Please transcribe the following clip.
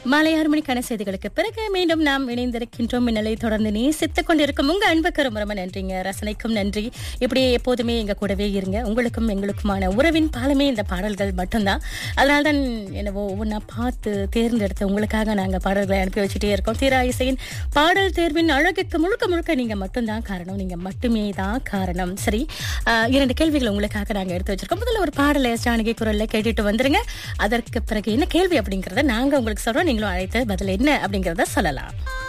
மாலை ஆறு மணிக்கான செய்திகளுக்கு பிறகு மீண்டும் நாம் இணைந்திருக்கின்றோம் இந்நிலை தொடர்ந்து நேசித்துக் கொண்டிருக்கும் உங்க அன்புக்கு ரொம்ப ரொம்ப நன்றிங்க ரசனைக்கும் நன்றி இப்படியே எப்போதுமே எங்க கூடவே இருங்க உங்களுக்கும் எங்களுக்குமான உறவின் பாலமே இந்த பாடல்கள் மட்டும்தான் அதனால்தான் என்னவோ ஒவ்வொன்றா பார்த்து தேர்ந்தெடுத்து உங்களுக்காக நாங்க பாடல்களை அனுப்பி வச்சுட்டே இருக்கோம் தீரா இசையின் பாடல் தேர்வின் அழகுக்கு முழுக்க முழுக்க நீங்க மட்டும்தான் காரணம் நீங்க மட்டுமே தான் காரணம் சரி ஆஹ், இரண்டு கேள்விகள் உங்களுக்காக நாங்க எடுத்து வச்சிருக்கோம் முதல்ல ஒரு பாடலை எஸ் ஜானகி குரல்ல கேட்டுட்டு வந்துருங்க அதற்கு பிறகு என்ன கேள்வி அப்படிங்கறத நாங்க உங்களுக்கு சொல்றோம் நீங்களும் அழைத்து பதில் என்ன அப்படிங்கறத சொல்லலாம்